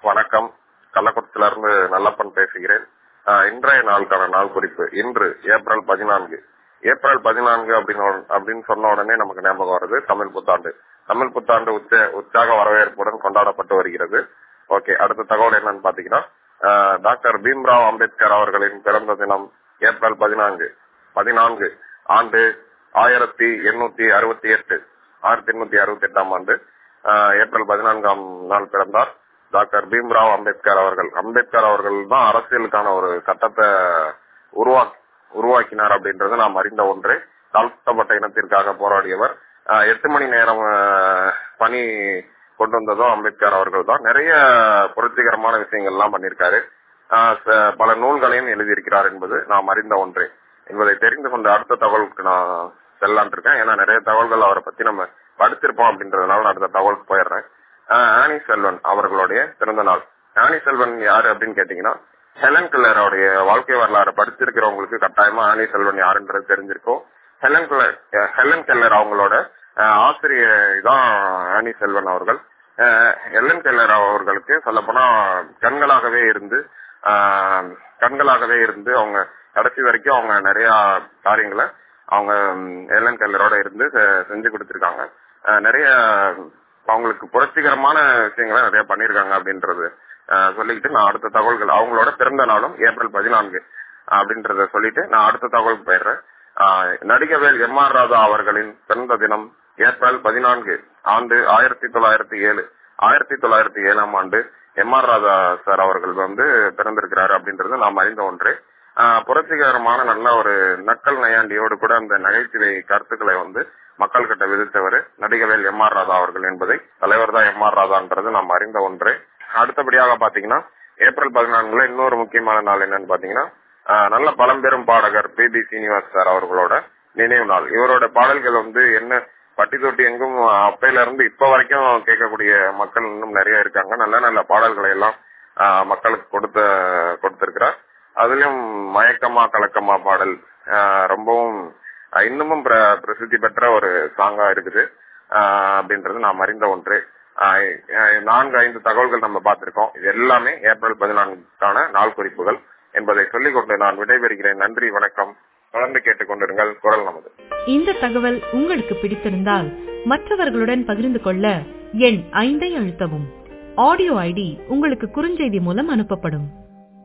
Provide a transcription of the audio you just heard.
வணக்கம் கள்ளக்குறிச்சியில இருந்து நல்லப்பன் பேசுகிறேன் ஆஹ் இன்றைய நாளுக்கான நாள் குறிப்பு இன்று ஏப்ரல் பதினான்கு ஏப்ரல் பதினான்கு அப்படின்னு அப்படின்னு சொன்ன உடனே நமக்கு ஞாபகம் வருது தமிழ் புத்தாண்டு தமிழ் புத்தாண்டு உச்ச உற்சாக வரவேற்புடன் கொண்டாடப்பட்டு வருகிறது ஓகே அடுத்த தகவல் என்னன்னு பாத்தீங்கன்னா ஆஹ் டாக்டர் பீம்ராவ் அம்பேத்கர் அவர்களின் பிறந்த தினம் ஏப்ரல் பதினான்கு பதினான்கு ஆண்டு ஆயிரத்தி எண்ணூத்தி அறுபத்தி எட்டு ஆயிரத்தி எண்ணூத்தி அறுபத்தி எட்டாம் ஆண்டு ஆஹ் ஏப்ரல் பதினான்காம் நாள் பிறந்தார் டாக்டர் பீம்ராவ் அம்பேத்கர் அவர்கள் அம்பேத்கர் அவர்கள் தான் அரசியலுக்கான ஒரு சட்டத்தை உருவா உருவாக்கினார் அப்படின்றது நாம் அறிந்த ஒன்றே தாழ்த்தப்பட்ட இனத்திற்காக போராடியவர் ஆஹ் எட்டு மணி நேரம் ஆஹ் பணி கொண்டு வந்ததும் அம்பேத்கர் அவர்கள் தான் நிறைய புரட்சிகரமான விஷயங்கள் எல்லாம் பண்ணியிருக்காரு ஆஹ் ச- பல நூல்களையும் எழுதியிருக்கிறார் என்பது நாம் அறிந்த ஒன்றே என்பதை தெரிந்து கொண்ட அடுத்த தகவலுக்கு நான் செல்லான் இருக்கேன் ஏன்னா நிறைய தகவல்கள் அவரை பத்தி நம்ம படிச்சிருப்போம் அப்படின்றதுனால நான் அடுத்த தகவலுக்கு போயிடுறேன் ஆஹ் ஆனி செல்வன் அவர்களுடைய பிறந்த நாள் ஆனி செல்வன் யாரு அப்படின்னு கேட்டீங்கன்னா ஹெலன் கில்லரோடைய வாழ்க்கை வரலாறு படிச்சிருக்கிறவங்களுக்கு கட்டாயமா ஆனி செல்வன் யாருன்றது தெரிஞ்சிருக்கும் ஹெலன் கில்லர் அஹ் ஹெலன் கெல்லர் அவங்களோட ஆஹ் ஆசிரியர் தான் ஆனி செல்வன் அவர்கள் ஆஹ் ஹெலன் கெல்லர் அவர்களுக்கு சொல்லப்போனா கண்களாகவே இருந்து ஆஹ் கண்களாகவே இருந்து அவங்க கடைசி வரைக்கும் அவங்க நிறைய காரியங்களை அவங்க ம், ஹெலன் கெல்லரோட இருந்து செ- செஞ்சு கொடுத்திருக்காங்க ஆஹ் நிறைய அவங்களுக்கு புரட்சிகரமான விஷயங்களை நிறைய பண்ணிருக்காங்க அப்படின்றது ஆஹ் சொல்லிக்கிட்டு நான் அடுத்த தகவல்கள் அவங்களோட பிறந்த நாளும் ஏப்ரல் பதினான்கு அப்படின்றத சொல்லிட்டு நான் அடுத்த தகவலுக்கு போயிடுறேன் ஆஹ் நடிகவேல் எம் ஆர் ராதா அவர்களின் பிறந்த தினம் ஏப்ரல் பதினான்கு ஆண்டு ஆயிரத்தி தொள்ளாயிரத்தி ஏழு ஆயிரத்தி தொள்ளாயிரத்தி ஏழாம் ஆண்டு எம் ஆர் ராதா சார் அவர்கள் வந்து பிறந்திருக்கிறாரு அப்படின்றது நாம் அறிந்த ஒன்றே ஆஹ் புரட்சிகரமான நல்ல ஒரு நக்கல் நையாண்டியோடு கூட அந்த நகைச்சுவை கருத்துக்களை வந்து மக்கள் கிட்ட விதித்தவர் நடிகவேல் எம் ஆர் ராதா அவர்கள் என்பதை தலைவர் தான் எம் ஆர் ராதான்றது நாம் அறிந்த ஒன்றே அடுத்தபடியாக பாத்தீங்கன்னா ஏப்ரல் பதினான்குல இன்னொரு முக்கியமான நாள் என்னன்னு பாத்தீங்கன்னா ஆஹ் நல்ல பழம்பெரும் பாடகர் பி பி சீனிவாஸ் சார் அவர்களோட நினைவு நாள் இவரோட பாடல்கள் வந்து என்ன பட்டி தொட்டி எங்கும் அப்பையில இருந்து இப்ப வரைக்கும் கேட்கக்கூடிய மக்கள் இன்னும் நிறைய இருக்காங்க நல்ல நல்ல பாடல்களை எல்லாம் ஆஹ் மக்களுக்கு கொடுத்த கொடுத்திருக்கிறார் அதுலயும் மயக்கமா கலக்கமா பாடல் ஆஹ் ரொம்பவும் ஆஹ் இன்னமும் பிர- பிரசித்தி பெற்ற ஒரு சாங்கா இருக்குது ஆஹ் அப்படின்றது நாம் அறிந்த ஒன்று ஆஹ் ஆஹ் நான்கு ஐந்து தகவல்கள் நம்ம பார்த்திருக்கோம் இது எல்லாமே ஏப்ரல் பதினான்கான நாள் குறிப்புகள் என்பதை சொல்லிக் கொண்டு நான் விடைபெறுகிறேன் நன்றி வணக்கம் தொடர்ந்து கேட்டுக்கொண்டிருங்கள் குரல் நமது இந்த தகவல் உங்களுக்கு பிடித்திருந்தால் மற்றவர்களுடன் பகிர்ந்து கொள்ள எண் ஐந்தை அழுத்தவும் ஆடியோ ஐடி உங்களுக்கு குறுஞ்செய்தி மூலம் அனுப்பப்படும்